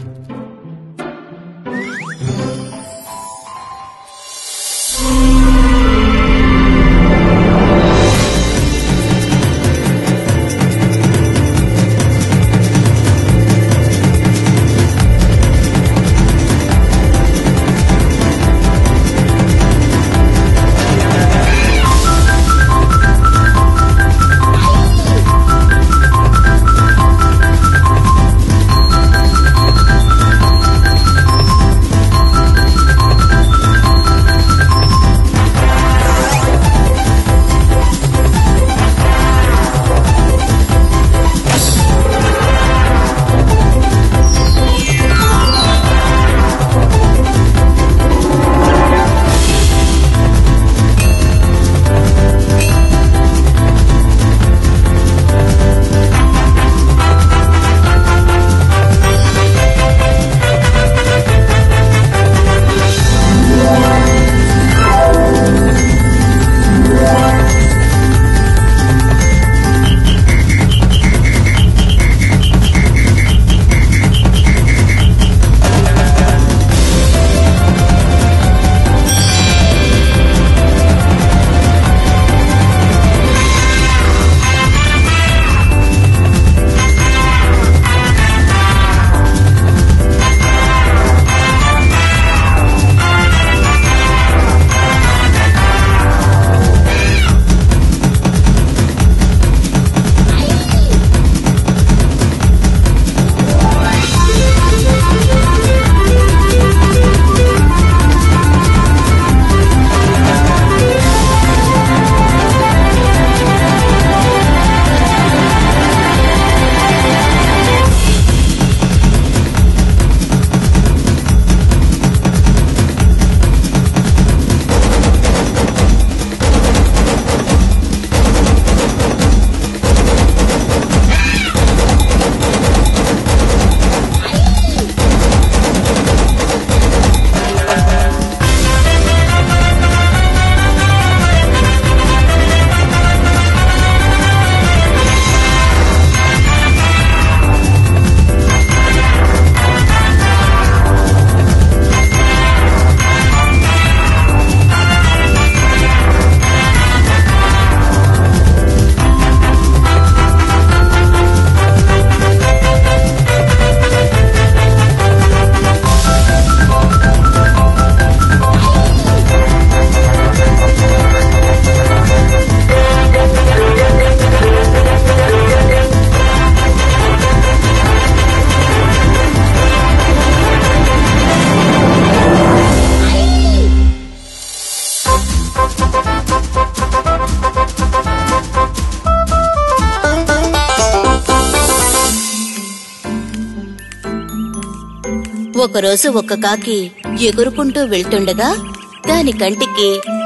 ఒకరోజు ఒక కాకి ఎగురుకుంటూ వెళ్తుండగా దాని కంటికి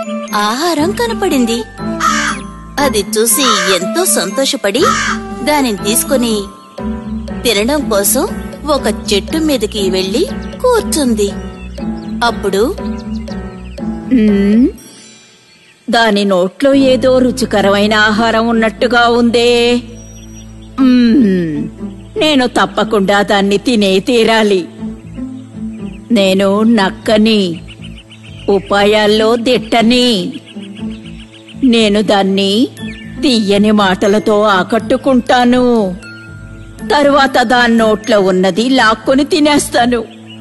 ఆహారం కనపడింది అది చూసి ఎంతో సంతోషపడి దానిని తీసుకుని తినడం కోసం ఒక చెట్టు మీదకి వెళ్లి కూర్చుంది అప్పుడు మ్మ్. దాని నోట్లో ఏదో రుచికరమైన ఆహారం ఉన్నట్టుగా ఉందే మ్మ్. నేను తప్పకుండా దాన్ని తినే తీరాలి నేను నక్కని ఉపాయాల్లో దిట్టని నేను దాన్ని తీయని మాటలతో ఆకట్టుకుంటాను తరువాత దాని నోట్లో ఉన్నది లాక్కొని తినేస్తాను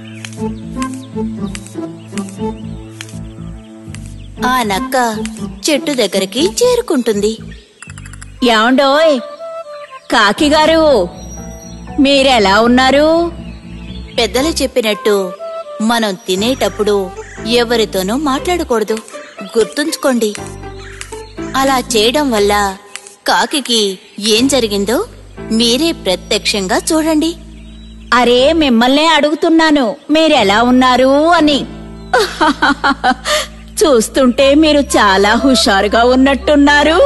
ఆ నక్క చెట్టు దగ్గరికి చేరుకుంటుంది యాండోయ్ కాకి గారు మీరెలా ఉన్నారు పెద్దలు చెప్పినట్టు మనం తినేటప్పుడు ఎవరితోనూ మాట్లాడకూడదు గుర్తుంచుకోండి అలా చేయడం వల్ల కాకికి ఏం జరిగిందో మీరే ప్రత్యక్షంగా చూడండి అరే మిమ్మల్నే అడుగుతున్నాను మీరెలా ఉన్నారు అని చూస్తుంటే మీరు చాలా హుషారుగా ఉన్నట్టున్నారు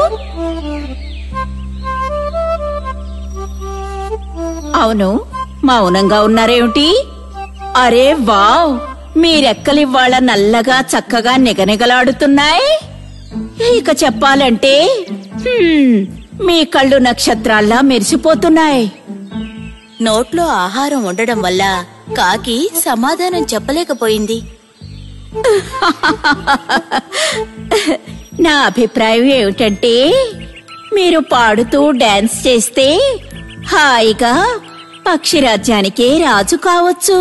అవును మౌనంగా ఉన్నారేమిటి అరే వావ్ మీరెక్కలివ్వాళ నల్లగా చక్కగా నిగనిగలాడుతున్నాయి ఇక చెప్పాలంటే హ్మ్, మీ కళ్ళు నక్షత్రాల్లా మెరిసిపోతున్నాయి నోట్లో ఆహారం ఉండడం వల్ల కాకి సమాధానం చెప్పలేకపోయింది నా అభిప్రాయం ఏమిటంటే మీరు పాడుతూ డాన్స్ చేస్తే హాయిగా పక్షిరాజ్యానికే రాజు కావచ్చు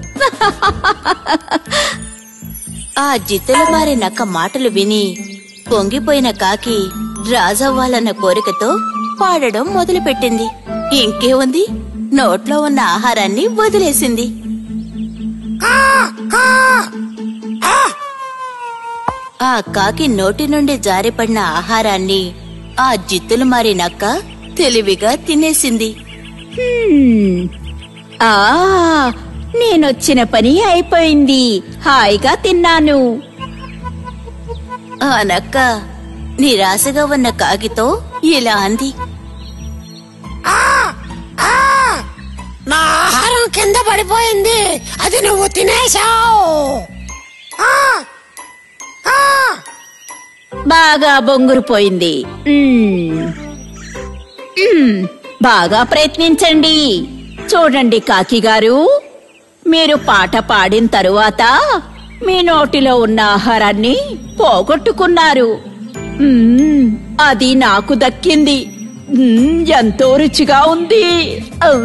ఆ జిత్తుల మారి నక్క మాటలు విని పొంగిపోయిన కాకి రాజవ్వాలన్న కోరికతో పాడడం మొదలుపెట్టింది ఇంకే ఉంది నోట్లో ఉన్న ఆహారాన్ని వదిలేసింది ఆ కాకి నోటి నుండి జారిపడిన ఆహారాన్ని ఆ జిత్తులు మారి నక్క తెలివిగా తినేసింది హ్మ్. ఆ నేనొచ్చిన పని అయిపోయింది హాయిగా తిన్నాను ఆ నక్క నిరాశగా ఉన్న కాకితో ఇలా అంది నా ఆహారం కింద పడిపోయింది అది నువ్వు తినేశావు బాగా బొంగురుపోయింది మ్మ్. మ్మ్. బాగా ప్రయత్నించండి చూడండి కాకి గారు మీరు పాట పాడిన తరువాత మీ నోటిలో ఉన్న ఆహారాన్ని పోగొట్టుకున్నారు మ్మ్. అది నాకు దక్కింది మ్మ్. ఎంతో రుచిగా ఉంది ఔ.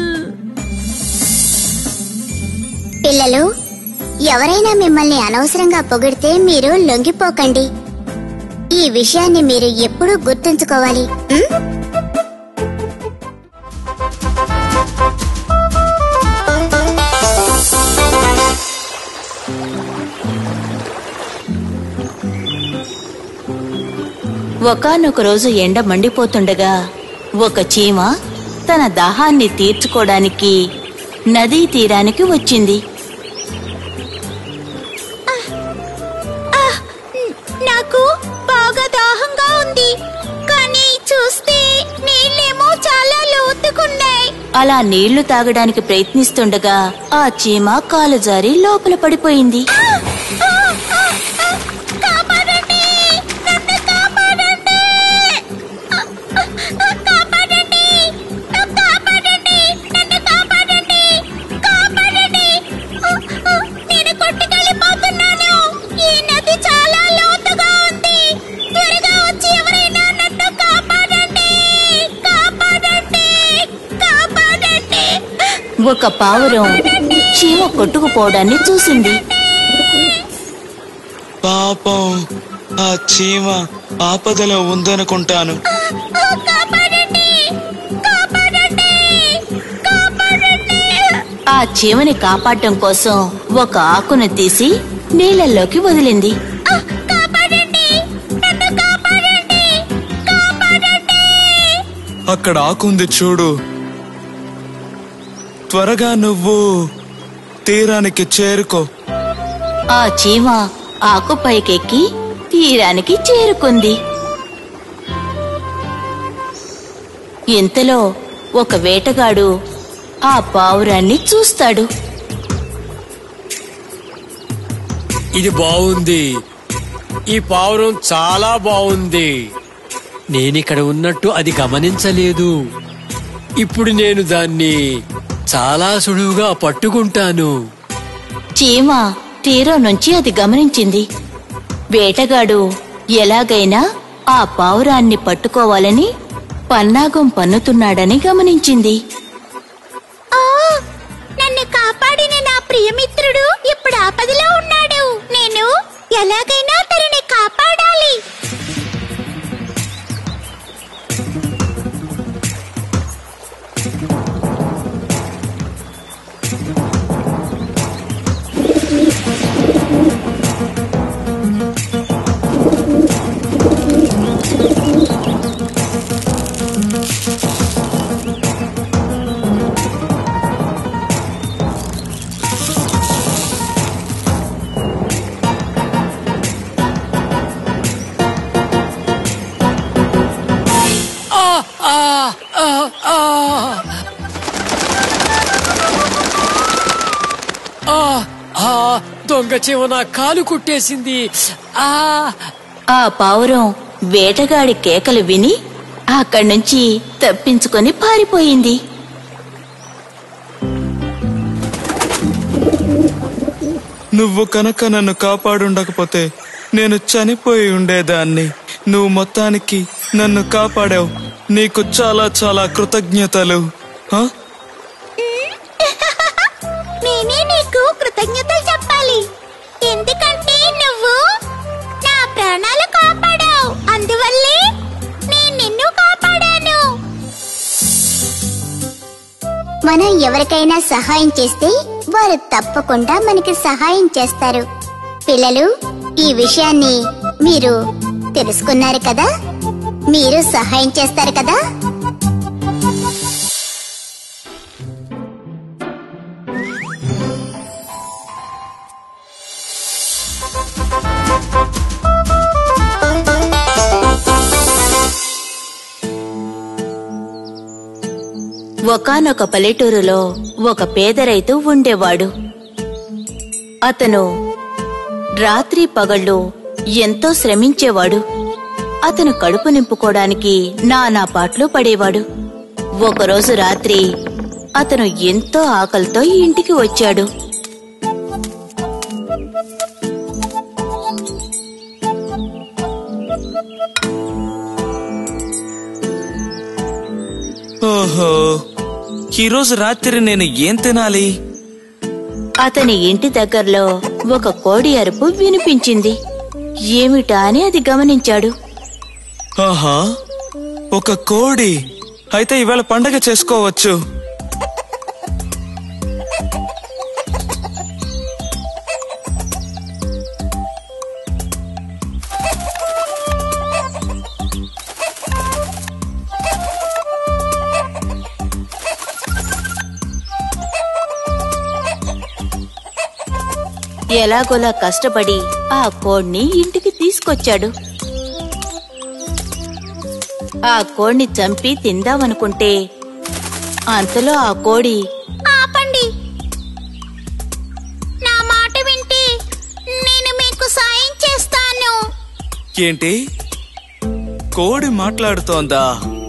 పిల్లలు ఎవరైనా మిమ్మల్ని అనవసరంగా పొగిడితే మీరు లొంగిపోకండి ఈ విషయాన్ని మీరు ఎప్పుడూ గుర్తుంచుకోవాలి ఉం? ఒకానొక రోజు ఎండ మండిపోతుండగా ఒక చీమ తన దాహాన్ని తీర్చుకోవడానికి నదీ తీరానికి వచ్చింది నాకు బాగా దాహంగా ఉంది కానీ చూస్తే నీళ్ళేమో చాలా లోతుకున్నాయి అలా నీళ్లు తాగడానికి ప్రయత్నిస్తుండగా ఆ చీమ కాలు జారి లోపల పడిపోయింది కాపాడండి నన్ను కాపాడండి కాపాడండి కాపాడండి నన్ను కాపాడండి కాపాడండి నేను కొట్టుకెళ్ళిపోతున్నాను ఈ నది చాలా లోతుగా ఉంది త్వరగా వచ్చి ఎవరైనా నన్ను కాపాడండి కాపాడండి కాపాడండి ఒక పావురం చీమ కొట్టుకుపోవడాన్ని చూసింది పాపం ఆ చీమ ఆపదలో ఉందనుకుంటాను కాపాడండి కాపాడండి కాపాడండి ఆ చీమని కాపాడటం కోసం ఒక ఆకును తీసి నీళ్ళల్లోకి వదిలింది కాపాడండి నన్ను కాపాడండి కాపాడండి అక్కడ ఆకుంది చూడు త్వరగా నువ్వు తీరానికి చేరుకో ఆ చీమ ఆకు పైకెక్కి తీరానికి చేరుకుంది ఇంతలో ఒక వేటగాడు ఆ పావురాన్ని చూస్తాడు ఇది బాగుంది ఈ పావురం చాలా బాగుంది నేనిక్కడ ఉన్నట్టు అది గమనించలేదు ఇప్పుడు నేను దాన్ని చాలా సులువుగా పట్టుకుంటాను చీమ తీరం నుంచి అది గమనించింది వేటగాడు ఎలాగైనా ఆ పావురాన్ని పట్టుకోవాలని పన్నాగం పన్నుతున్నాడని గమనించింది ఓ నన్ను కాపాడిన నా ప్రియమిత్రుడు ఇప్పుడు ఆపదలో ఉన్నాడు నేను ఎలాగైనా తనని కాపాడాలి ఆ, ఆ, ఆ, ఆ. ఆ, ఆ, దొంగ చీమ నా కాలు కుట్టేసింది ఆ ఆ పావురం వేటగాడి కేకలు విని అక్కడి నుంచి తప్పించుకొని పారిపోయింది నువ్వు కనుక నన్ను కాపాడుండకపోతే నేను చనిపోయి ఉండేదాన్ని నువ్వు మొత్తానికి నన్ను కాపాడావు నీకు చాలా చాలా కృతజ్ఞతలు హ? నేనే నీకు కృతజ్ఞతలు చెప్పాలి ఎందుకంటే నువ్వు నా ప్రాణాలు కాపాడావు అందువల్లే నేను నిన్ను కాపాడాను మనం ఎవరికైనా సహాయం చేస్తే వారు తప్పకుండా మనకి సహాయం చేస్తారు పిల్లలు ఈ విషయాన్ని మీరు తెలుసుకున్నారు కదా మీరు సహాయం చేస్తారు కదా ఒకానొక పల్లెటూరులో ఒక పేద రైతు ఉండేవాడు అతను రాత్రి పగళ్ళు ఎంతో శ్రమించేవాడు అతను కడుపు నింపుకోవడానికి నానా పాట్లు పడేవాడు ఒకరోజు రాత్రి అతను ఎంతో ఆకలితో ఇంటికి వచ్చాడు ఓహో ఈరోజు రాత్రి నేను ఏం తినాలి అతని ఇంటి దగ్గరలో ఒక కోడి అరుపు వినిపించింది ఏమిటా అని అది గమనించాడు ఆహా ఒక కోడి అయితే ఇవాళ పండగ చేసుకోవచ్చు ఎలాగోలా కష్టపడి ఆ కోడ్ని ఇంటికి తీసుకొచ్చాడు ఆ కోడిని చంపి తిందామనుకుంటే అంతలో ఆ కోడి ఆపండి నా మాట వింటే నేను మీకు సాయం చేస్తాను ఏంటి కోడి మాట్లాడుతోందా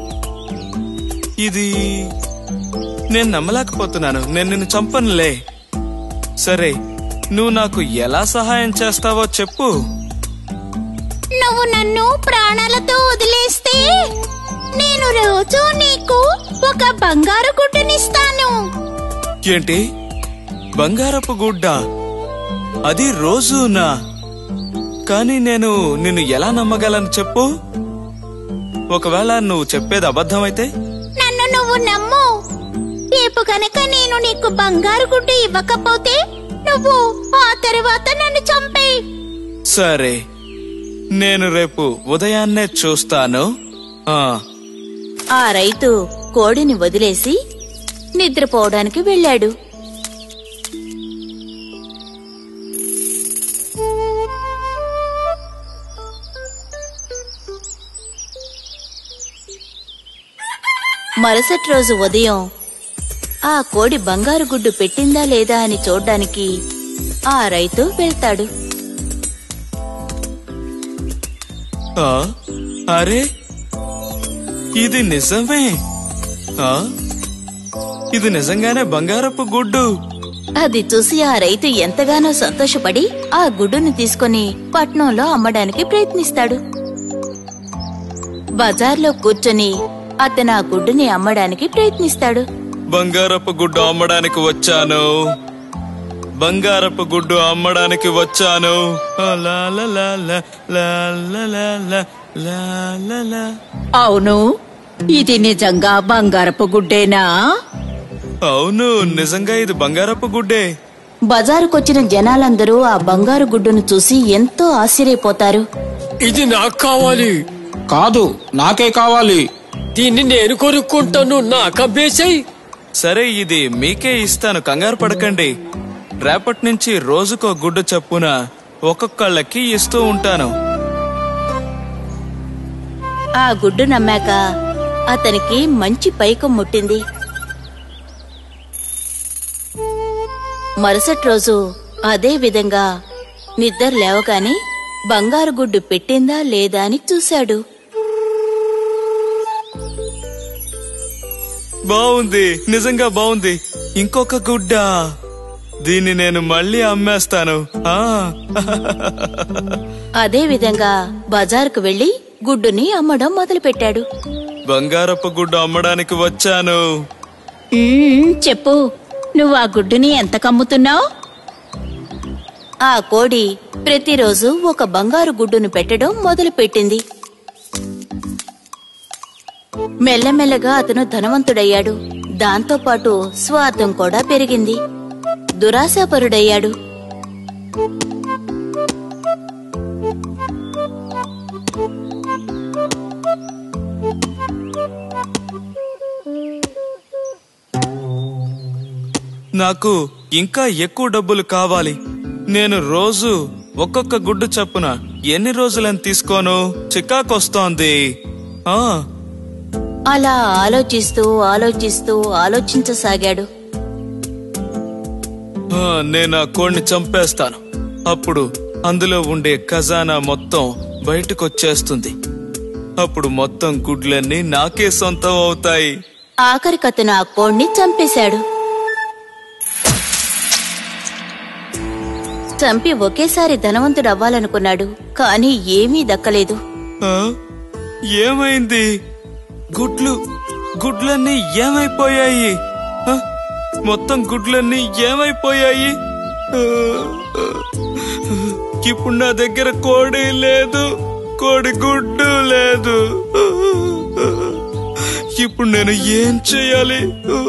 ఇది నేను నమ్మలేకపోతున్నాను నేను నిన్ను చంపనులే సరే నువ్వు నాకు ఎలా సహాయం చేస్తావో చెప్పు నువ్వు నన్ను ప్రాణాలతో వదిలేస్తే నేను రోజు నీకు ఒక బంగారు గుడ్డునిస్తాను ఏంటి బంగారపు గుడ్డ అది రోజునా కానీ నేను నిన్ను ఎలా నమ్మగలను చెప్పు ఒకవేళ నువ్వు చెప్పేది అబద్ధమైతే నన్ను నువ్వు నమ్ము రేపు గనక నేను నీకు బంగారు గుడ్డు ఇవ్వకపోతే నువ్వు ఆ తరువాత నన్ను చంపేయి సరే నేను రేపు ఉదయాన్నే చూస్తాను ఆ ఆ రైతు కోడిని వదిలేసి నిద్రపోవడానికి వెళ్ళాడు మరుసటి రోజు ఉదయం ఆ కోడి బంగారు గుడ్డు పెట్టిందా లేదా అని చూడ్డానికి ఆ రైతు వెళ్తాడు ఆ, అరే ఇది నిజమే ఆ, ఇది నిజంగానే బంగారపు గుడ్డు అది చూసి ఆ రైతు ఎంతగానో సంతోషపడి ఆ గుడ్డును తీసుకొని పట్నంలో అమ్మడానికి ప్రయత్నిస్తాడు బజార్లో కూర్చొని అతను ఆ గుడ్డుని అమ్మడానికి ప్రయత్నిస్తాడు బంగారపు గుడ్డు అమ్మడానికి వచ్చాను బంగారపు గుడ్డు అమ్మడానికి వచ్చాను ఆ, లా, లా, లా, లా, లా, లా, లా, లా, లా, లా, లా. అవును ఇది నిజంగా బంగారపు గుడ్డేనా అవును నిజంగా ఇది బంగారపు గుడ్డే బజారుకొచ్చిన జనాలందరూ ఆ బంగారు గుడ్డును చూసి ఎంతో ఆశ్చర్యపోతారు ఇది నాకు కావాలి కాదు నాకే కావాలి దీన్ని నేను కొనుక్కుంటాను నాకు అబ్బేసాయి సరే ఇది మీకే ఇస్తాను కంగారు పడకండి రేపటి నుంచి రోజుకో గుడ్డు చప్పున ఒక్కొక్కళ్ళకి ఇస్తూ ఉంటాను ఆ గుడ్డు నమ్మాక అతనికి మంచి పైకం ముట్టింది మరుసటి రోజు అదే విధంగా నిద్ర లేవగానే బంగారు గుడ్డు పెట్టిందా లేదా అని చూశాడు బాగుంది నిజంగా బాగుంది ఇంకొక గుడ్డ దీన్ని నేను మళ్ళీ అమ్మేస్తాను ఆ అదే విధంగా బజారుకు వెళ్లి గుడ్డుని అమ్మడం మొదలుపెట్టాడు బంగారపు గుడ్డు అమ్మడానికి వచ్చాను మ్మ్, చెప్పు నువ్వు ఆ గుడ్డుని ఎంత కమ్ముతున్నావు ఆ కోడి ప్రతిరోజు ఒక బంగారు గుడ్డును పెట్టడం మొదలుపెట్టింది మెల్లమెల్లగా అతను ధనవంతుడయ్యాడు దాంతోపాటు స్వార్థం కూడా పెరిగింది దురాశాపరుడయ్యాడు నాకు ఇంకా ఎక్కువ డబ్బులు కావాలి నేను రోజు ఒక్కొక్క గుడ్డు చప్పున ఎన్ని రోజులని తీసుకోను చికాకొస్తోంది ఆ అలా ఆలోచిస్తూ ఆలోచిస్తూ ఆలోచించసాగాడు ఆ, నేను ఆ కోడిని చంపేస్తాను అప్పుడు అందులో ఉండే ఖజానా మొత్తం బయటకొచ్చేస్తుంది అప్పుడు మొత్తం గుడ్లన్నీ నాకే సొంతం అవుతాయి ఆఖరికతను ఆ కోణ్ణి చంపేశాడు చంపి ఒకేసారి ధనవంతుడవ్వాలనుకున్నాడు కాని ఏమీ దక్కలేదు ఆ? ఏమైంది గుడ్లు గుడ్లన్నీ ఏమైపోయాయి ఆ? మొత్తం గుడ్లన్నీ ఏమైపోయాయి ఆ, ఆ, ఇప్పుడు నా దగ్గర కోడి లేదు కోడి గుడ్డు లేదు ఇప్పుడు నేను ఏం చేయాలి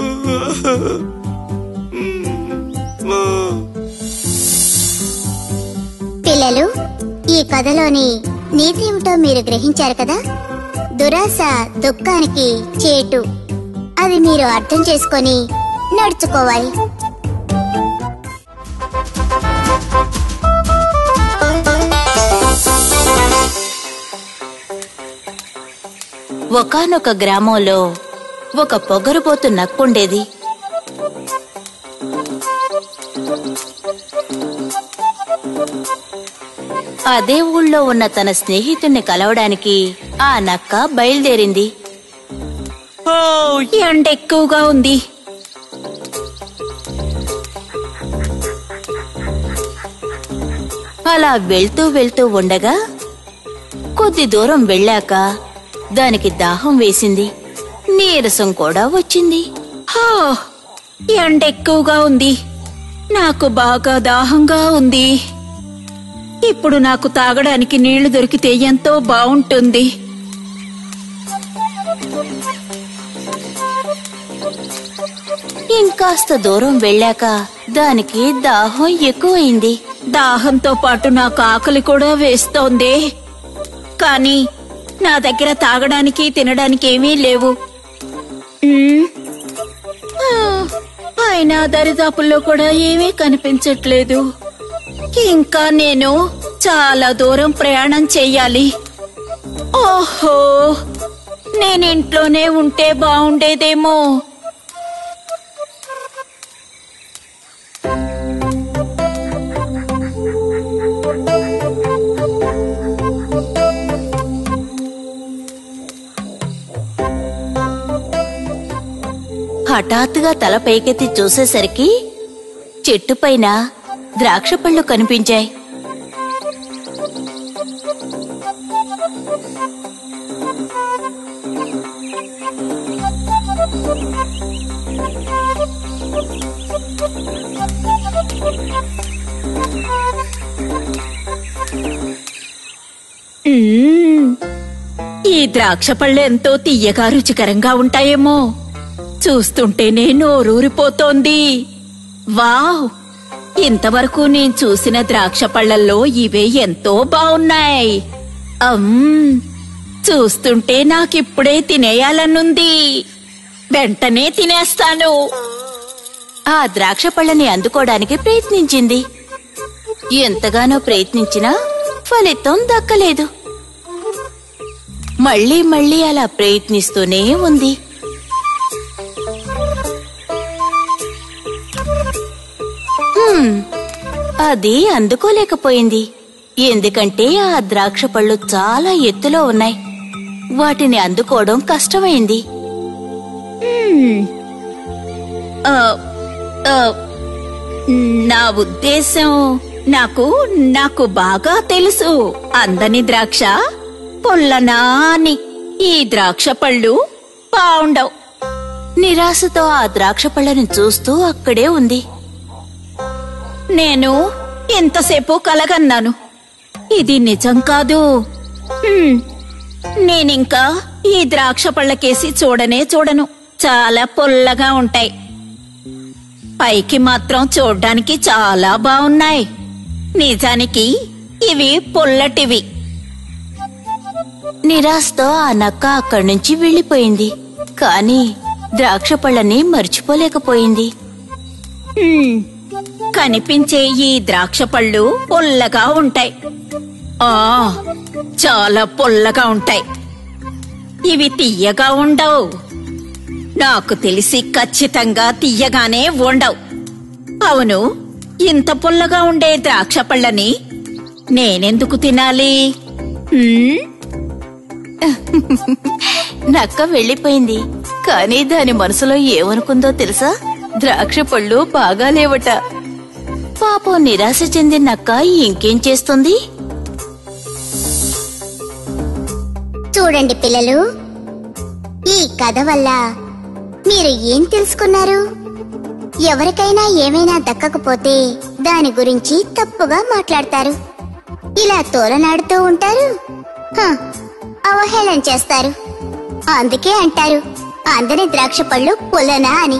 పిల్లలు ఈ కథలోని నీతి ఏమిటో మీరు గ్రహించారు కదా దురాశ దుఃఖానికి చేటు అది మీరు అర్థం చేసుకొని నడుచుకోవాలి ఒకానొక గ్రామంలో ఒక పొగరుబోతు నక్కుండేది అదే ఊళ్ళో ఉన్న తన స్నేహితుణ్ణి కలవడానికి ఆ నక్క బయలుదేరింది ఓ ఎండ ఎక్కువగా ఉంది అలా వెళ్తూ వెళ్తూ ఉండగా కొద్ది దూరం వెళ్ళాక దానికి దాహం వేసింది నీరసం కూడా వచ్చింది హా, ఎండ ఎక్కువగా ఉంది నాకు బాగా దాహంగా ఉంది ఇప్పుడు నాకు తాగడానికి నీళ్లు దొరికితే ఎంతో బావుంటుంది ఇంకాస్త దూరం వెళ్ళాక దానికి దాహం ఎక్కువైంది దాహంతో పాటు నాకు ఆకలి కూడా వేస్తోంది కానీ నా దగ్గర తాగడానికి తినడానికి ఏమీ లేవు మ్మ్. ఆ, అయినా దరిదాపుల్లో కూడా ఏమీ కనిపించట్లేదు ఇంకా నేను చాలా దూరం ప్రయాణం చెయ్యాలి ఓహో నేను ఇంట్లోనే ఉంటే బాగుండేదేమో హఠాత్తుగా తల పైకెత్తి చూసేసరికి చెట్టుపైన ద్రాక్ష పళ్ళు కనిపించాయి మ్మ్. ఈ ద్రాక్ష పళ్ళు ఎంతో తీయగా రుచికరంగా ఉంటాయేమో చూస్తుంటేనే నోరూరిపోతోంది వావ్ ఇంతవరకు నేను చూసిన ద్రాక్ష పళ్ళల్లో ఇవే ఎంతో బావున్నాయి అమ్ చూస్తుంటే నాకిప్పుడే తినేయాలనుంది వెంటనే తినేస్తాను ఆ ద్రాక్ష పళ్ళని అందుకోవడానికి ప్రయత్నించింది ఎంతగానో ప్రయత్నించినా ఫలితం దక్కలేదు మళ్ళీ మళ్ళీ అలా ప్రయత్నిస్తూనే ఉంది హ్మ్, అది అందుకోలేకపోయింది ఎందుకంటే ఆ ద్రాక్ష పళ్ళు చాలా ఎత్తులో ఉన్నాయి వాటిని అందుకోవడం కష్టమైంది ఆ, ఆ, నా ఉద్దేశం నాకు నాకు బాగా తెలుసు అందని ద్రాక్ష పొల్లనా అని ఈ ద్రాక్ష పళ్ళు బావుండవు నిరాశతో ఆ ద్రాక్ష పళ్ళని చూస్తూ అక్కడే ఉంది నేను ఎంతసేపు కలగన్నాను ఇది నిజం కాదు హ్మ్, నేనింకా ఈ ద్రాక్ష పళ్ళకేసి చూడనే చూడను చాలా పొల్లగా ఉంటాయి పైకి మాత్రం చూడ్డానికి చాలా బాగున్నాయి నిజానికి ఇవి పొల్లటివి నిరాశతో ఆ నక్క అక్కడి నుంచి వెళ్ళిపోయింది కాని ద్రాక్ష పళ్ళని మర్చిపోలేకపోయింది హ్మ్, కనిపించే ఈ ద్రాక్ష పళ్ళు పొల్లగా ఉంటాయి ఆ చాలా పొల్లగా ఉంటాయి ఇవి తియ్యగా ఉండవు నాకు తెలిసి ఖచ్చితంగా తియ్యగానే ఉండవు అవును ఇంత పుల్లగా ఉండే ద్రాక్ష పళ్ళని నేనెందుకు తినాలి హ్మ్? నక్క వెళ్ళిపోయింది కానీ దాని మనసులో ఏమనుకుందో తెలుసా ద్రాక్ష పళ్ళు బాగా లేవట పాపం నిరాశ చెందిన నక్క ఇంకేం చేస్తుంది చూడండి పిల్లలు ఈ కథ వల్ల మీరు ఏం తెలుసుకున్నారు ఎవరికైనా ఏమైనా దక్కకపోతే దాని గురించి తప్పుగా మాట్లాడతారు ఇలా తోలనాడుతూ ఉంటారు హ, అవహేళన చేస్తారు అందుకే అంటారు అందని ద్రాక్ష పళ్ళు పుల్లనా అని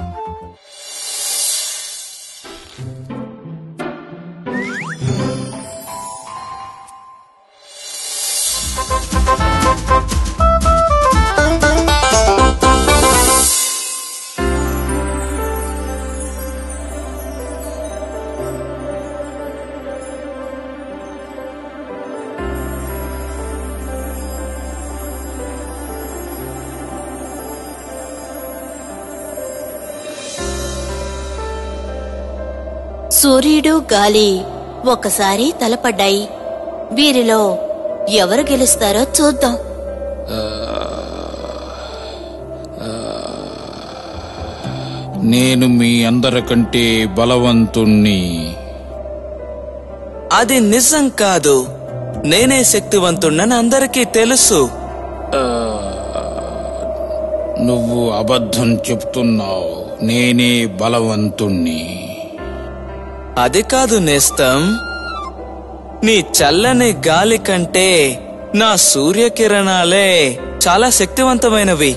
సూర్యుడు గాలి ఒకసారి తలపడ్డాయి వీరిలో ఎవరు గెలుస్తారో చూద్దాం నేను మీ అందరికంటే బలవంతుణ్ణి అది నిజం కాదు నేనే శక్తివంతుణ్ణని అందరికీ తెలుసు నువ్వు అబద్ధం చెప్తున్నావు నేనే బలవంతుణ్ణి అది కాదు నేస్తం నీ చల్లని గాలి కంటే నా సూర్యకిరణాలే చాలా శక్తివంతమైనవి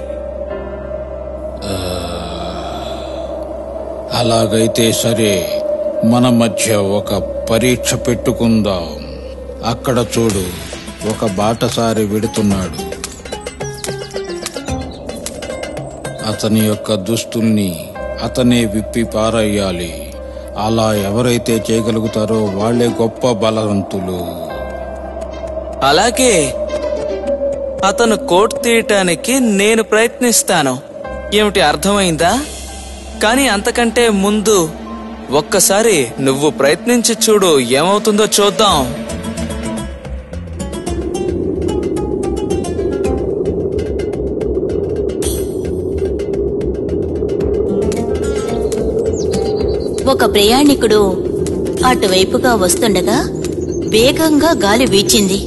అలాగైతే సరే మన మధ్య ఒక పరీక్ష పెట్టుకుందాం అక్కడ చూడు ఒక బాటసారి విడుతున్నాడు అతని యొక్క దుస్తుల్ని అతనే విప్పి పారయ్యాలి అలా ఎవరైతే చేయగలుగుతారో వాళ్ళే గొప్ప బలవంతులు అలాగే అతను కోట్ తీయటానికి నేను ప్రయత్నిస్తాను ఏమిటి అర్థమైందా కానీ అంతకంటే ముందు ఒక్కసారి నువ్వు ప్రయత్నించి చూడు ఏమవుతుందో చూద్దాం ఒక ప్రయాణికుడు అటువైపుగా వస్తుండగా వేగంగా గాలి వీచింది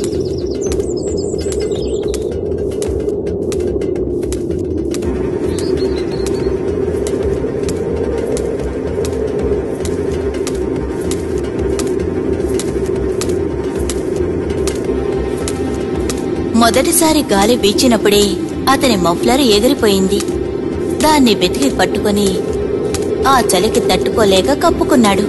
మొదటిసారి గాలి వీచినప్పుడే అతని మఫ్లర్ ఎగిరిపోయింది దాన్ని వెతికి పట్టుకొని ఆ చలికి తట్టుకోలేక కప్పుకున్నాడు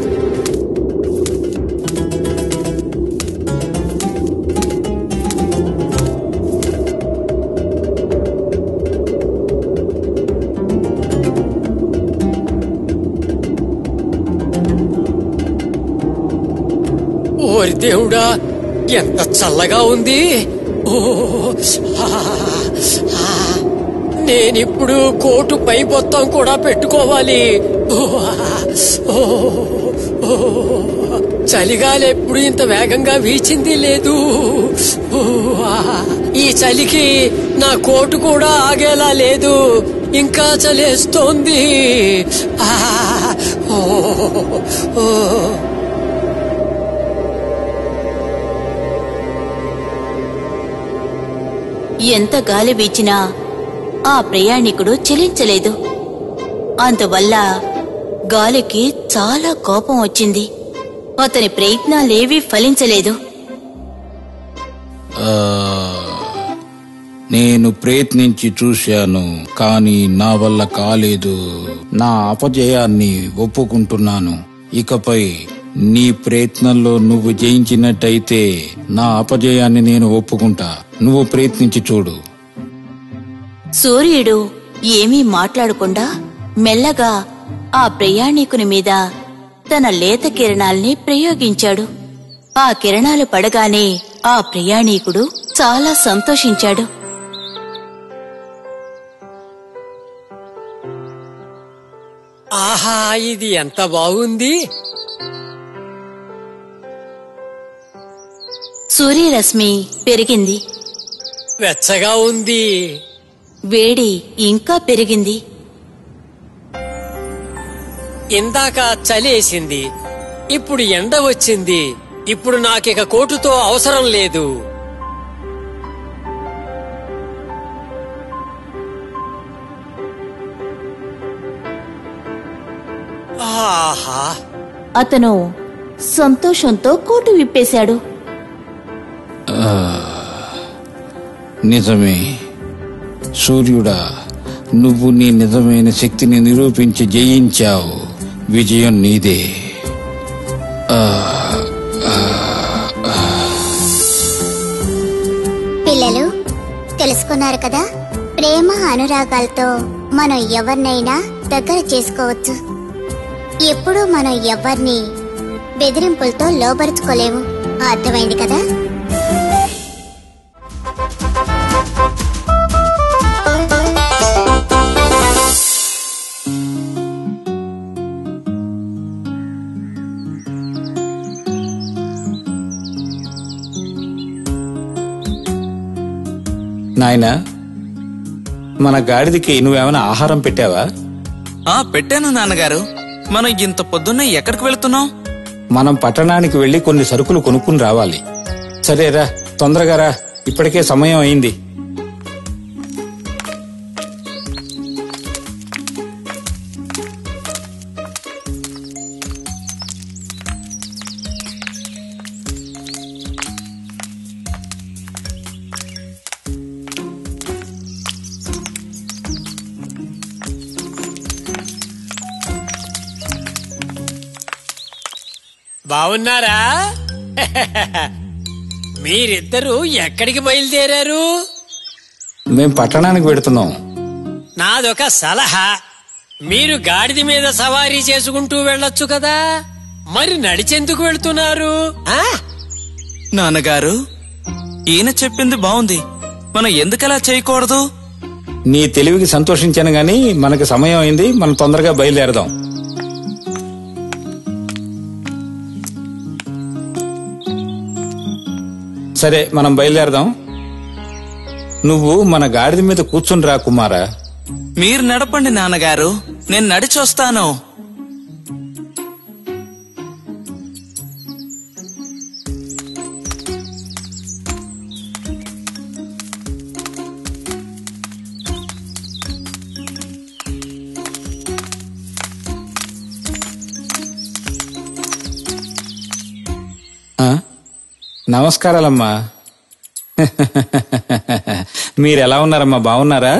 ఓరి దేవుడా ఎంత చల్లగా ఉంది ఓ ఆ, ఆ. నేనిప్పుడు కోటు పై మొత్తం కూడా పెట్టుకోవాలి ఓ, ఆ, ఓ, ఓ. చలిగాలి ఎప్పుడు ఇంత వేగంగా వీచింది లేదు ఓ, ఆ. ఈ చలికి నా కోటు కూడా ఆగేలా లేదు ఇంకా చలేస్తోంది ఆ, ఓ ఓ, ఓ. ఎంత గాలి వీచినా ఆ ప్రయాణికుడు చెలించలేదు అందువల్ల గాలికి చాలా కోపం వచ్చింది అతని ప్రయత్నాలేవీ ఫలించలేదు ఆ, నేను ప్రయత్నించి చూశాను కానీ నా వల్ల కాలేదు నా అపజయాన్ని ఒప్పుకుంటున్నాను ఇకపై నీ ప్రయత్నంలో నువ్వు జయించినట్టయితే నా అపజయాన్ని నేను ఒప్పుకుంటా నువ్వు ప్రయత్నించి చూడు సూర్యుడు ఏమీ మాట్లాడకుండా మెల్లగా ఆ ప్రయాణికుని మీద తన లేత కిరణాల్ని ప్రయోగించాడు ఆ కిరణాలు పడగానే ఆ ప్రయాణికుడు చాలా సంతోషించాడు ఆహా ఇది ఎంత బాగుంది సూర్యరశ్మి పెరిగింది వెచ్చగా ఉంది వేడి ఇంకా పెరిగింది ఇందాక చలేసింది ఇప్పుడు ఎండ వచ్చింది ఇప్పుడు నాకిక కోటుతో అవసరం లేదు ఆహా అతను సంతోషంతో కోటు విప్పేశాడు నిజమే సూర్యుడా నువ్వు నీ నిజమైన శక్తిని నిరూపించి జయించావు విజయం నీదే పిల్లలు తెలుసుకున్నారు కదా ప్రేమ అనురాగాలతో మనం ఎవరినైనా దగ్గర చేసుకోవచ్చు ఎప్పుడూ మనం ఎవరిని బెదిరింపులతో లోబరుచుకోలేము అర్థమైంది కదా నాయనా మన గాడిదకి నువ్వేమైనా ఆహారం పెట్టావా ఆ పెట్టాను నాన్నగారు మనం ఇంత పొద్దున్నే ఎక్కడికి వెళుతున్నాం మనం పట్టణానికి వెళ్లి కొన్ని సరుకులు కొనుక్కుని రావాలి సరేరా తొందరగా రా ఇప్పటికే సమయం అయింది బాగున్నారా మీరిద్దరూ ఎక్కడికి బయలుదేరారు మేం పట్టణానికి వెడుతున్నాం నాదొక సలహా మీరు గాడిద మీద సవారీ చేసుకుంటూ వెళ్ళొచ్చు కదా మరి నడిచెందుకు వెళ్తున్నారు ఆ? నాన్నగారు ఈయన చెప్పింది బాగుంది మనం ఎందుకలా చేయకూడదు నీ తెలివికి సంతోషించాను గాని మనకి సమయం అయింది మనం తొందరగా బయలుదేరదాం సరే మనం బయలుదేరదాం నువ్వు మన గాడిద మీద కూర్చుని రా కుమారా మీరు నడపండి నాన్నగారు నేను నడిచొస్తాను ఆ? నమస్కారాలమ్మా మీరు ఎలా ఉన్నారమ్మా బాగున్నారా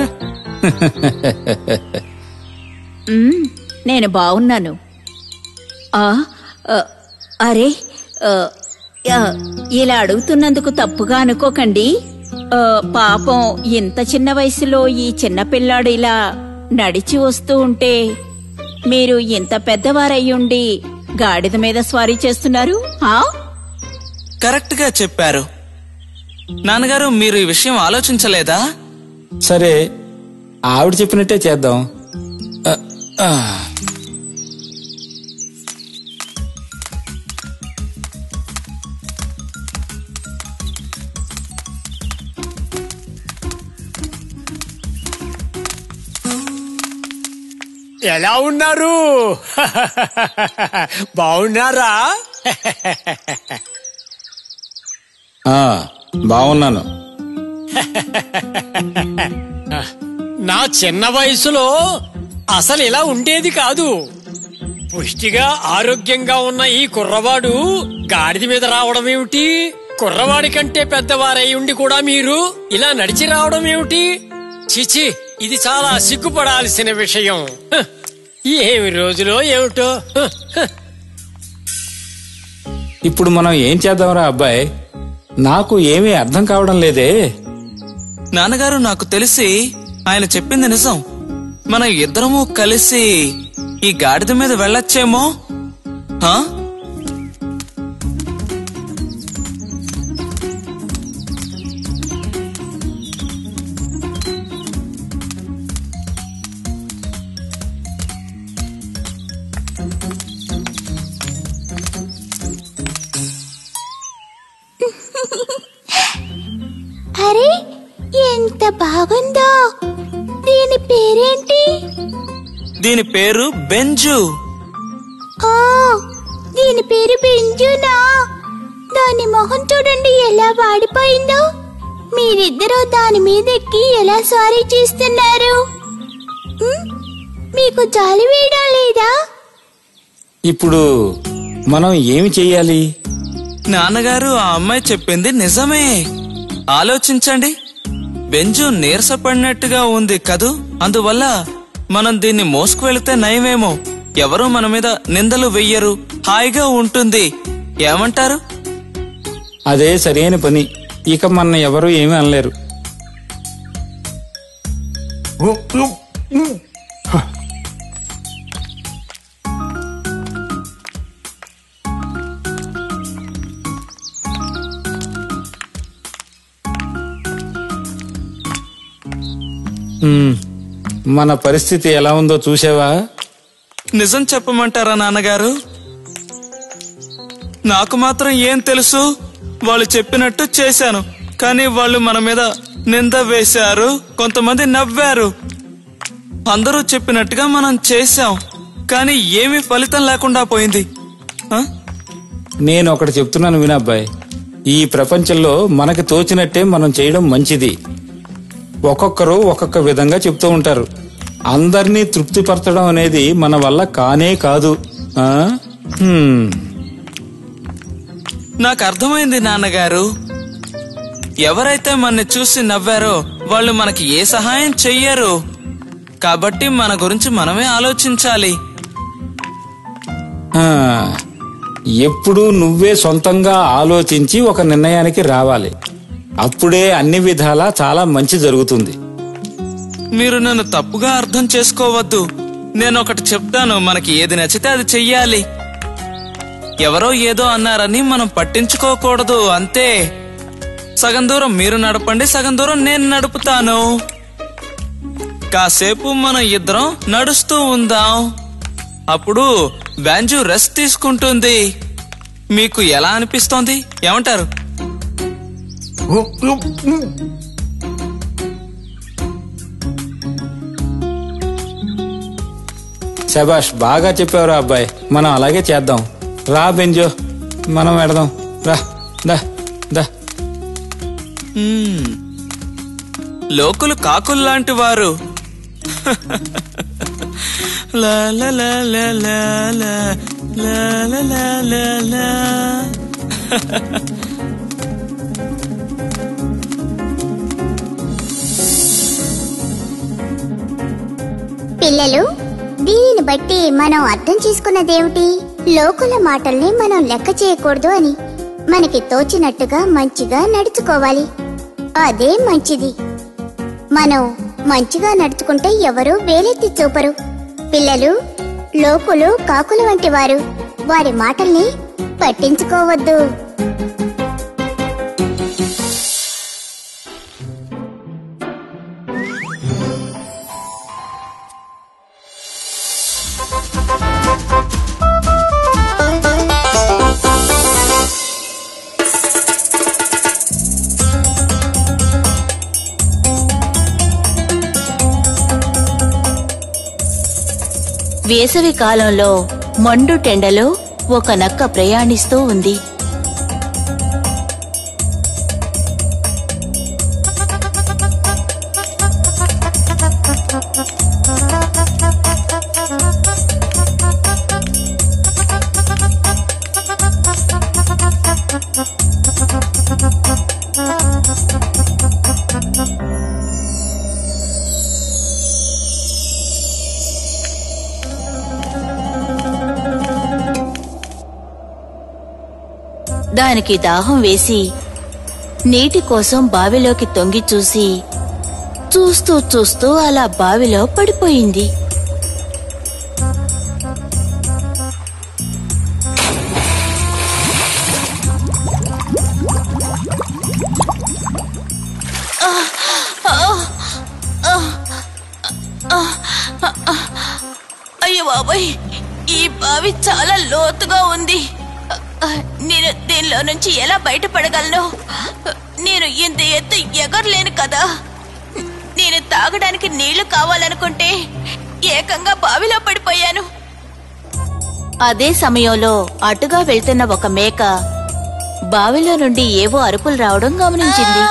మ్మ్, నేను బాగున్నాను ఆ, ఆ, అరే ఆ, ఆ, ఇలా అడుగుతున్నందుకు తప్పుగా అనుకోకండి ఆ, పాపం ఇంత చిన్న వయసులో ఈ చిన్న పిల్లాడు ఇలా నడిచి వస్తూ ఉంటే మీరు ఇంత పెద్దవారయ్యుండి గాడిద మీద స్వారీ చేస్తున్నారు ఆ? కరెక్ట్ గా చెప్పారు నాన్నగారు మీరు ఈ విషయం ఆలోచించలేదా సరే ఆవిడ చెప్పినట్టే చేద్దాం ఆ, ఆ. ఎలా ఉన్నారు బాగున్నారా ఆ, బాగున్నాను నా చిన్న వయసులో అసలు ఇలా ఉండేది కాదు పుష్టిగా ఆరోగ్యంగా ఉన్న ఈ కుర్రవాడు గాడిద మీద రావడం ఏమిటి కుర్రవాడి కంటే పెద్దవారై ఉండి కూడా మీరు ఇలా నడిచి రావడం ఏమిటి చిచి ఇది చాలా సిగ్గుపడాల్సిన విషయం హ, ఏమి రోజులో ఏమిటో హ, హ. ఇప్పుడు మనం ఏం చేద్దాంరా అబ్బాయి నాకు ఏమీ అర్థం కావడం లేదే నాన్నగారు నాకు తెలిసి ఆయన చెప్పింది నిజం మనం ఇద్దరము కలిసి ఈ గాడిద మీద వెళ్ళొచ్చేమో హా? అరే ఎంత బాగుందో దీని పేరేంటి దీని పేరు బెంజు ఓ దీని పేరు బెంజునా దాని మొహం చూడండి ఎలా వాడిపోయిందో మీరిద్దరూ దాని మీద ఎక్కి ఎలా సారీ చేస్తున్నారు ఉమ్, మీకు జాలి వేయడం లేదా ఇప్పుడు మనం ఏమి చెయ్యాలి నాన్నగారు ఆ అమ్మాయి చెప్పింది నిజమే ఆలోచించండి బెంజు నీరసపడినట్టుగా ఉంది కదూ అందువల్ల మనం దీన్ని మోసుకు వెళితే నయమేమో ఎవరు మన మీద నిందలు వెయ్యరు హాయిగా ఉంటుంది ఏమంటారు అదే సరైన పని ఇక మన ఎవరు ఏమీ అనలేరు ఉమ్, మన పరిస్థితి ఎలా ఉందో చూసావా నిజం చెప్పమంటారా నాన్నగారు నాకు మాత్రం ఏం తెలుసు వాళ్ళు చెప్పినట్టు చేశాను కానీ వాళ్ళు మన మీద నింద వేశారు కొంతమంది నవ్వారు అందరూ చెప్పినట్టుగా మనం చేశాం కానీ ఏమీ ఫలితం లేకుండా పోయింది ఆ? నేను ఒకటి చెప్తున్నాను వినబ్బాయ్ ఈ ప్రపంచంలో మనకి తోచినట్టే మనం చేయడం మంచిది ఒక్కొక్కరు ఒక్కొక్క విధంగా చెప్తూ ఉంటారు అందరినీ తృప్తిపరచడం అనేది మన వల్ల కానే కాదు ఆ? హ్మ్. నాకు అర్థమైంది నాన్నగారు ఎవరైతే మనని చూసి నవ్వారో వాళ్ళు మనకి ఏ సహాయం చెయ్యరు కాబట్టి మన గురించి మనమే ఆలోచించాలి ఆ, ఎప్పుడూ నువ్వే సొంతంగా ఆలోచించి ఒక నిర్ణయానికి రావాలి అప్పుడే అన్ని విధాలా చాలా మంచి జరుగుతుంది మీరు నన్ను తప్పుగా అర్థం చేసుకోవద్దు నేను ఒకటి చెప్తాను మనకి ఏది నచ్చితే అది చెయ్యాలి ఎవరో ఏదో అన్నారని మనం పట్టించుకోకూడదు అంతే సగం దూరం మీరు నడపండి సగం దూరం నేను నడుపుతాను కాసేపు మనం ఇద్దరం నడుస్తూ ఉందాం అప్పుడు బ్యాంజు రెస్ట్ తీసుకుంటుంది మీకు ఎలా అనిపిస్తోంది ఏమంటారు శబాష్ బాగా చెప్పావురా అబ్బాయి మనం అలాగే చేద్దాం రా బెంజో మనం పెడదాం రా దా దా మ్మ్. లోకులు కాకుల్లాంటి వారు లా లా లా లా లా లా లా లా లా లా లా. పిల్లలు దీనిని బట్టి మనం అర్థం చేసుకున్నదేమిటి లోకుల మాటల్ని మనం లెక్క చేయకూడదు అని మనకి తోచినట్టుగా మంచిగా నడుచుకోవాలి అదే మంచిది మనం మంచిగా నడుచుకుంటే ఎవరూ వేలెత్తి చూపరు పిల్లలు లోకులు కాకుల వంటి వారు వారి మాటల్ని పట్టించుకోవద్దు వేసవి కాలంలో మండు టెండలో ఒక నక్క ప్రయాణిస్తూ ఉంది దానికి దాహం వేసి నీటి కోసం బావిలోకి తొంగి చూసి చూస్తూ చూస్తూ అలా బావిలో పడిపోయింది అయ్యో బాబాయ్ ఈ బావి చాలా లోతుగా ఉంది నేను దీనిలో నుంచి ఎలా బయటపడగలను నేను ఇంత ఎత్తు ఎగరలేను కదా నేను తాగడానికి నీళ్లు కావాలనుకుంటే ఏకంగా బావిలో పడిపోయాను అదే సమయంలో అటుగా వెళ్తున్న ఒక మేక బావిలో నుండి ఏవో అరుపులు రావడం గమనించింది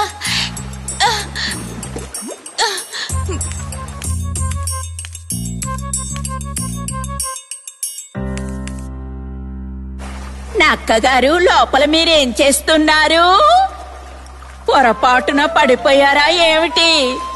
నక్కగారు లోపల మీరేం చేస్తున్నారు పొరపాటున పడిపోయారా ఏమిటి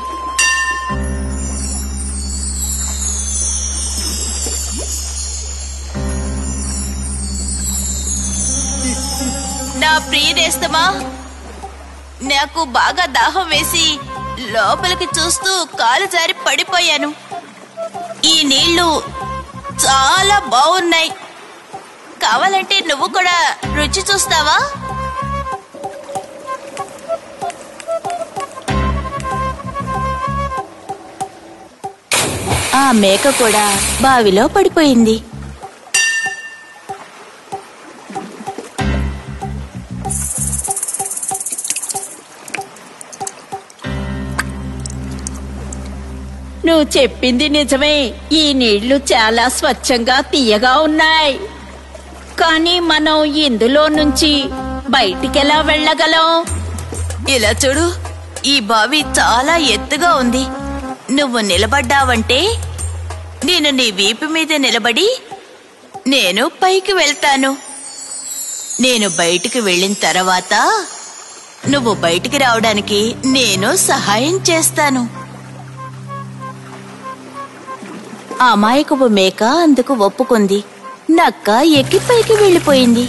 నా ప్రియనేస్తమా నాకు బాగా దాహం వేసి లోపలికి చూస్తూ కాలు జారి పడిపోయాను ఈ నీళ్లు చాలా బాగున్నాయి కావాలంటే నువ్వు కూడా రుచి చూస్తావా ఆ మేక కూడా బావిలో పడిపోయింది నువ్వు చెప్పింది నిజమే ఈ నీళ్లు చాలా స్వచ్ఛంగా తీయగా ఉన్నాయి కానీ మనం ఇందులో నుంచి బయటికెలా వెళ్ళగలం ఇలా చూడు ఈ బావి చాలా ఎత్తుగా ఉంది నువ్వు నిలబడ్డావంటే నేను నీ వీపు మీద నిలబడి నేను పైకి వెళ్తాను నేను బయటికి వెళ్ళిన తర్వాత నువ్వు బయటికి రావడానికి నేను సహాయం చేస్తాను అమాయకపు మేక అందుకు ఒప్పుకుంది నక్క ఎక్కి పైకి వెళ్ళిపోయింది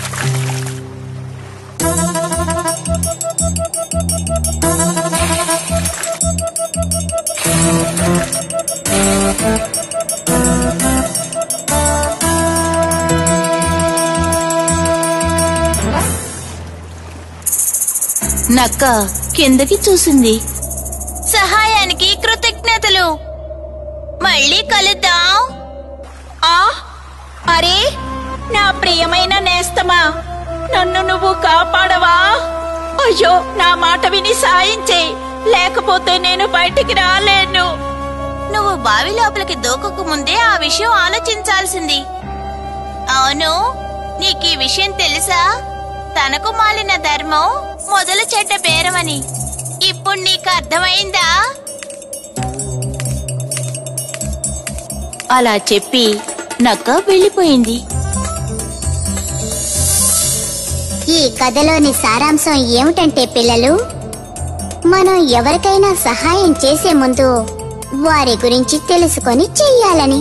నక్క కిందకి చూసింది సహాయానికి కృతజ్ఞతలు మళ్ళీ కలుద్దాం ఆ అరే నా ప్రియమైన నేస్తమా నన్ను నువ్వు కాపాడవా అయ్యో నా మాట విని సాయం చేయి లేకపోతే నేను బయటికి రాలేను నువ్వు బావి లోపలికి దూకకు ముందే ఆ విషయం ఆలోచించాల్సింది అవును నీకు ఈ విషయం తెలుసా తనకు మాలిన ధర్మం మొదలు చెడ్డ బేరమని ఇప్పుడు నీకు అర్థమైందా అలా చెప్పి నక్క వెళ్ళిపోయింది ఈ కథలోని సారాంశం ఏమిటంటే పిల్లలు మనం ఎవరికైనా సహాయం చేసే ముందు వారి గురించి తెలుసుకొని చెయ్యాలని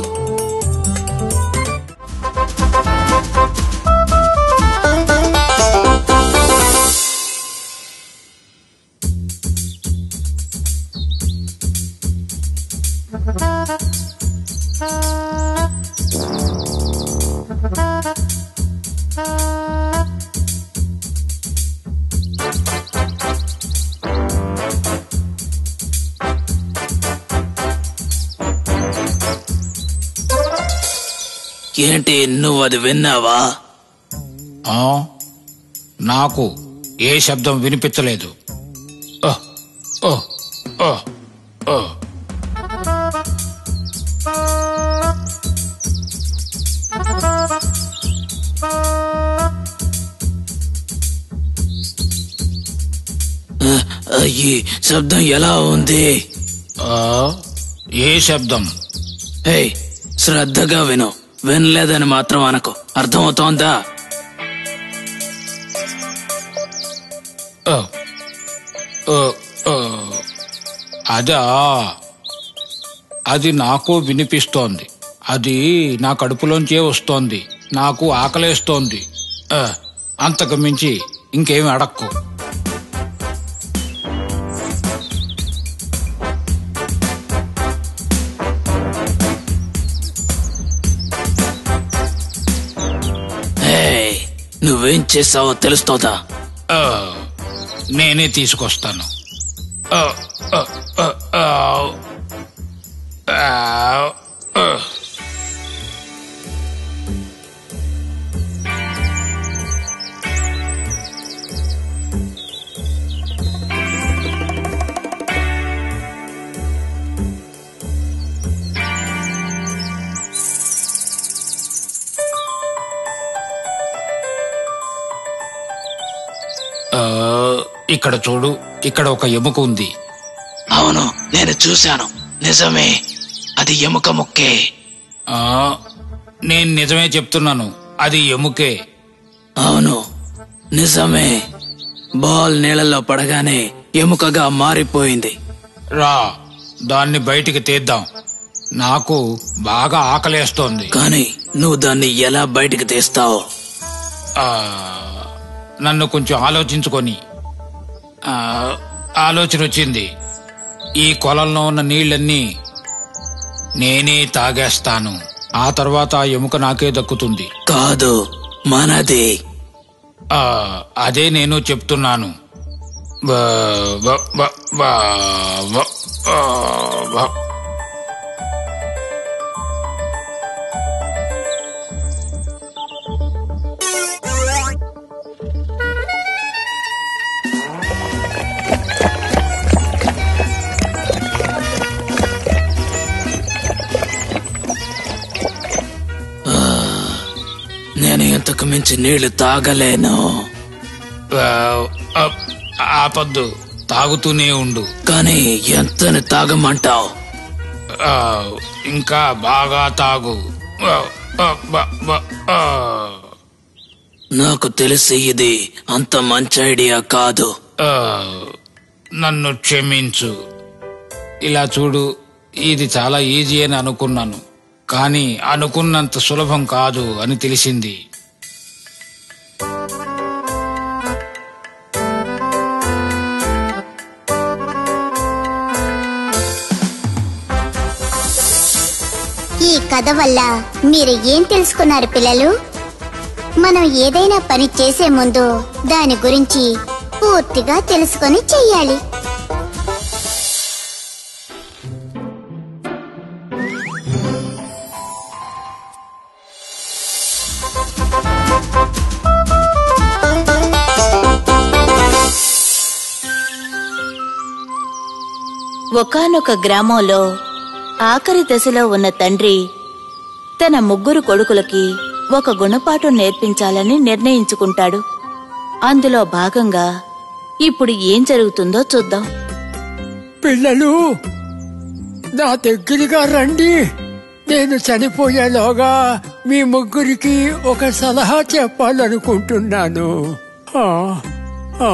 ఏంటి నువ్వు అది విన్నావా ఆ? నాకు ఏ శబ్దం వినిపించలేదు ఓ, ఓ, ఓ, ఓ. ఈ శబ్దం ఎలా ఉంది ఆ, ఏ శబ్దం హే శ్రద్ధగా విను వినలేదని మాత్రం అనకు అర్థమవుతోందా ఆ, ఆ, ఆ, అదా అది నాకు వినిపిస్తోంది అది నా కడుపులోంచే వస్తోంది నాకు ఆకలేస్తోంది ఆ, అంతకు మించి ఇంకేమి అడక్కు హే నువ్వేం చేసావో తెలుస్తోందా ఆ, నేనే తీసుకొస్తాను ఆ, ఆ, ఆ, ఆ, ఆ, ఆ. ఆ, ఇక్కడ చూడు ఇక్కడ ఒక ఎముక ఉంది అవును నేను చూశాను నిజమే అది ఎముక ముక్కే ఆ నేను నిజమే చెప్తున్నాను అది ఎముకే అవును నిజమే బాల్ నీళ్ళలో పడగానే ఎముకగా మారిపోయింది రా దాన్ని బయటికి తీద్దాం నాకు బాగా ఆకలేస్తోంది కానీ నువ్వు దాన్ని ఎలా బయటికి తీస్తావు ఆ, నన్ను కొంచెం ఆలోచించుకొని ఆ, ఆలోచన వచ్చింది ఈ కొలంలో ఉన్న నీళ్ళన్నీ నేనే తాగేస్తాను ఆ తర్వాత ఆ ఎముక నాకే దక్కుతుంది కాదు మనది ఆ, అదే నేను చెప్తున్నాను బ- బ- బ- బ- బ- ఆ, బ- నేను ఇంతకు మించి నీళ్లు తాగలేను ఆ, ఆ, ఆపద్దు తాగుతూనే ఉండు కానీ ఎంతని తాగమంటావు ఆ, ఇంకా బాగా తాగు ఆ, ఆ, బ- బ- ఆ. నాకు తెలిసి ఇది అంత మంచి ఐడియా కాదు ఆ, నన్ను క్షమించు ఇలా చూడు ఇది చాలా ఈజీ అని అనుకున్నాను కానీ అనుకున్నంత సులభం కాదు అని తెలిసింది ఈ కథ వల్ల మీరు ఏం తెలుసుకున్నారు పిల్లలు మనం ఏదైనా పని చేసే ముందు దాని గురించి పూర్తిగా తెలుసుకొని చెయ్యాలి ఒకానొక గ్రామంలో ఆఖరి దశలో ఉన్న తండ్రి తన ముగ్గురు కొడుకులకి ఒక గుణపాఠం నేర్పించాలని నిర్ణయించుకుంటాడు అందులో భాగంగా ఇప్పుడు ఏం జరుగుతుందో చూద్దాం పిల్లలు నా దగ్గరగా రండి నేను చనిపోయేలోగా మీ ముగ్గురికి ఒక సలహా చెప్పాలనుకుంటున్నాను ఆ, ఆ.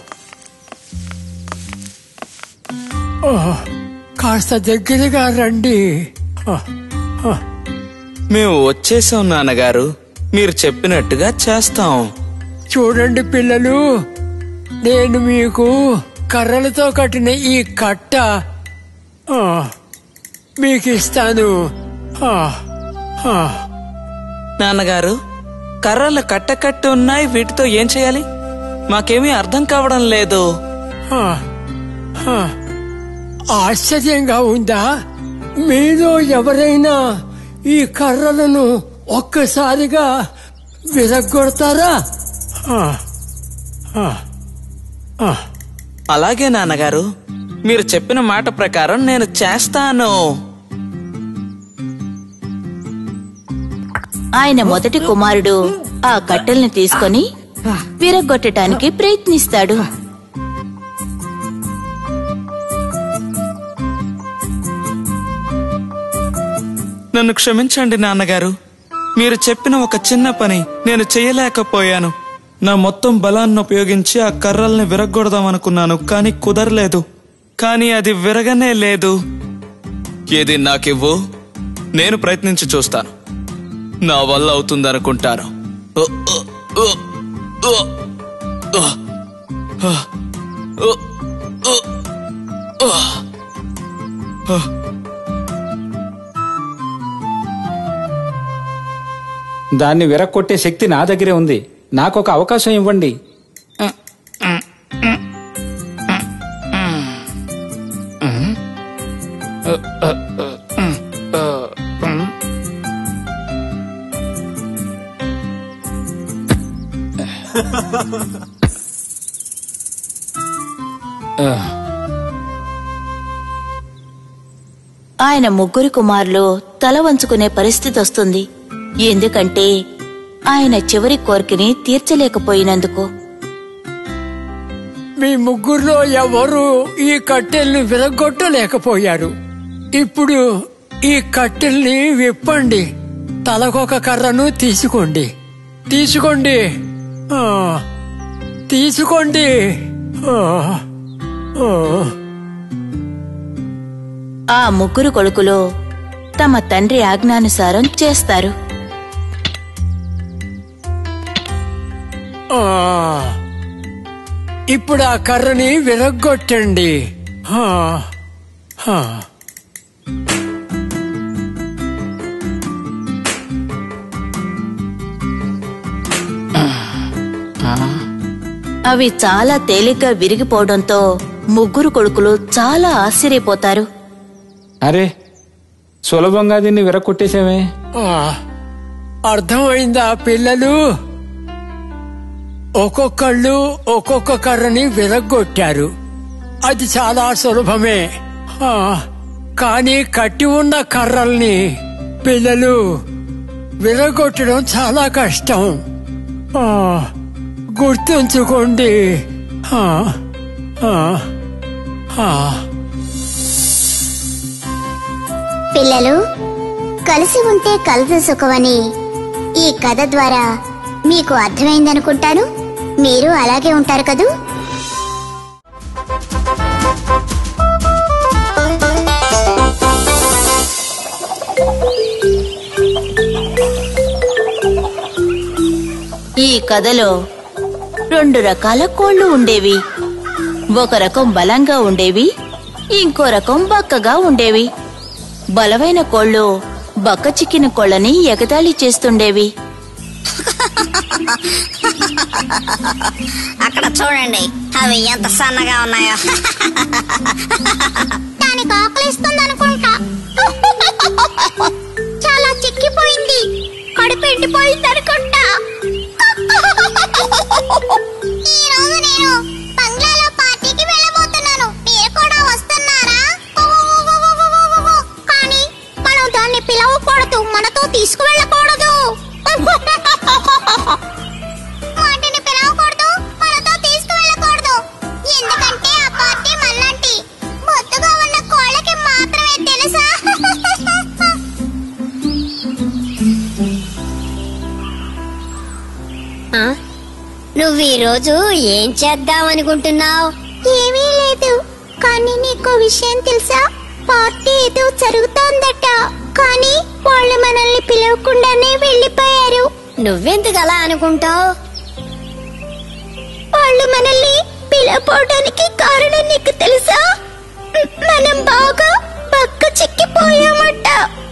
ఆ, కాస్త దగ్గరగా రండి ఆ, ఆ. మేము వచ్చేసాం నాన్నగారు మీరు చెప్పినట్టుగా చేస్తాం చూడండి పిల్లలు నేను మీకు కర్రలతో కట్టిన ఈ కట్ట ఆ, మీకు ఇస్తాను ఆ, ఆ. నాన్నగారు కర్రలు కట్టకట్టు ఉన్నాయి వీటితో ఏం చేయాలి మాకేమీ అర్థం కావడం లేదు ఆ, ఆ. ఆశ్చర్యంగా ఉందా మీలో ఎవరైనా ఈ కర్రలను ఒక్కసారిగా విరగొడతారా ఆ, ఆ, ఆ. అలాగే నాన్నగారు మీరు చెప్పిన మాట ప్రకారం నేను చేస్తాను ఆయన మొదటి కుమారుడు ఆ కట్టెల్ని తీసుకొని విరగొట్టడానికి ప్రయత్నిస్తాడు నన్ను క్షమించండి నాన్నగారు మీరు చెప్పిన ఒక చిన్న పని నేను చేయలేకపోయాను నా మొత్తం బలాన్ని ఉపయోగించి ఆ కర్రల్ని విరగొడదాం అనుకున్నాను కానీ కుదరలేదు కానీ అది విరగనే లేదు ఏది నాకివ్వు నేను ప్రయత్నించి చూస్తాను నా వల్ల అవుతుందనుకుంటాను ఓ, ఓ, ఓ, ఓ, ఓ, ఓ, ఓ, ఓ, ఓ, ఓ. దాన్ని విరక్కొట్టే శక్తి నా దగ్గరే ఉంది నాకు ఒక అవకాశం ఇవ్వండి ఆయన ముగ్గురు కుమారులు తల వంచుకునే పరిస్థితి వస్తుంది ఎందుకంటే ఆయన చివరి కోరికని తీర్చలేకపోయినందుకు మీ ముగ్గురులో ఎవరు ఈ కట్టెల్ని విరగొట్టలేకపోయారు ఇప్పుడు ఈ కట్టెల్ని విప్పండి తలకొక కర్రను తీసుకోండి తీసుకోండి ఆ, తీసుకోండి ఆ, ఆ. ఆ ముగ్గురు కొడుకులు తమ తండ్రి ఆజ్ఞానుసారం చేస్తారు ఆ. ఇప్పుడు ఆ కర్రని విరగొట్టండి ఆ, ఆ. అవి చాలా తేలిగ్గా విరిగిపోవడంతో ముగ్గురు కొడుకులు చాలా ఆశ్చర్యపోతారు అరే సులభంగా దీన్ని విరక్కొట్టేశామే ఆ, అర్థమైందా పిల్లలు ఒక్కొక్కళ్ళు ఒక్కొక్క కర్రని విరగొట్టారు అది చాలా సులభమే ఆ, కానీ కట్టి ఉన్న కర్రల్ని పిల్లలు విరగొట్టడం చాలా కష్టం ఆ, గుర్తుంచుకోండి ఆ, ఆ, ఆ. పిల్లలు కలిసి ఉంటే కలదు సుఖమని ఈ కథ ద్వారా మీకు అర్థమైందనుకుంటాను మీరు అలాగే ఉంటారు కదూ ఈ కథలో రెండు రకాల కోళ్లు ఉండేవి ఒక రకం బలంగా ఉండేవి ఇంకో రకం బక్కగా ఉండేవి బలమైన కోళ్లు బక్క చిక్కిన కోళ్ళని ఎగతాళి చేస్తుండేవి అక్కడ చూడండి అవి ఎంత సన్నగా ఉన్నాయో దానికి ఆకలిస్తుంది అనుకుంటా చాలా చిక్కిపోయింది కడుపు ఎండిపోయింది అనుకుంటా ఈ రోజు నేను బంగ్లాలో పార్టీకి వెళ్ళబోతున్నాను మీరు కూడా వస్తున్నారా కానీ మనం దాన్ని పిలవకూడదు మనతో తీసుకువెళ్ళకూడదు వాటిని పిలవకూడదు మనతో తీసుకువెళ్ళకూడదు ఎందుకంటే ఆ పార్టీ మనలాంటి బొత్తుగా ఉన్న కోళ్ళకి మాత్రమే తెలుసా నువ్వు ఈ రోజు ఏం చేద్దాం అనుకుంటున్నావు ఏమీ లేదు కానీ నీకు విషయం తెలుసా పార్టీ ఏదో జరుగుతోందట కానీ వాళ్ళు మనల్ని పిలవకుండానే వెళ్ళిపోయారు నువ్వెందుకు అలా అనుకుంటావు వాళ్ళు మనల్ని పిలవడానికి కారణం నీకు తెలుసా మనం బాగా పక్క చిక్కిపోయామట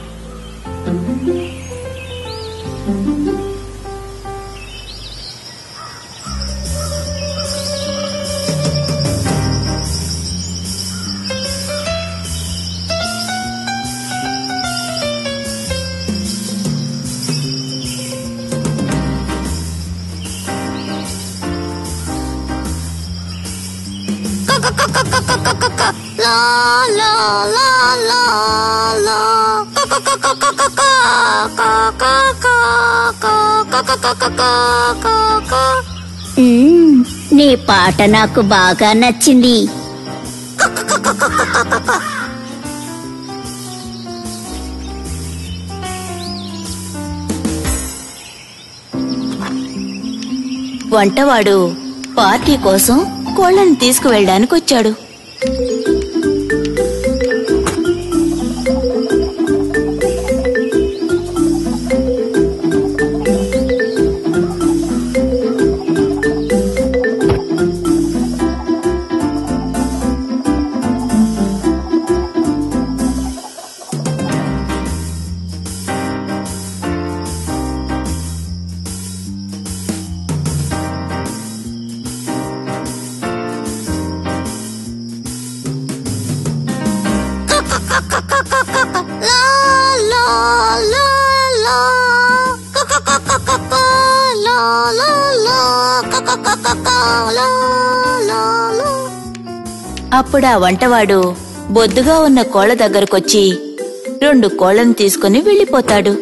లా లా లా లా లా క క క క క క క క క క క క క క క క మ్మ్, నీ పాట నాకు బాగా నచ్చింది వంటవాడు పార్టీ కోసం కోళ్లను తీసుకువెళ్ళడానికి వచ్చాడు La la la la. Ka ka ka ka ka ka. La la la. Ka ka ka ka ka. La la la. అప్పుడు ఆ వంటవాడు బొద్దుగా ఉన్న కోళ్ల దగ్గరకొచ్చి రెండు కోళ్లను తీసుకుని వెళ్ళిపోతాడు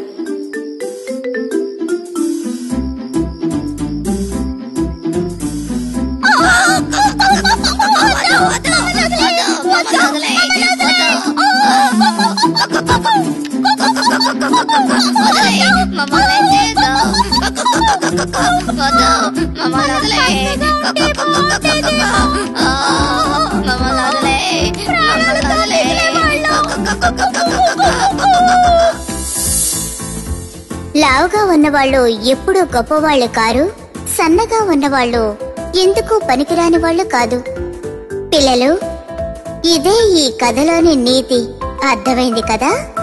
లావుగా ఉన్నవాళ్ళు ఎప్పుడూ గొప్పవాళ్ళు కారు సన్నగా ఉన్నవాళ్ళు ఎందుకు పనికిరాని వాళ్ళు కాదు పిల్లలు ఇదే ఈ కథలోని నీతి అర్థమైంది కదా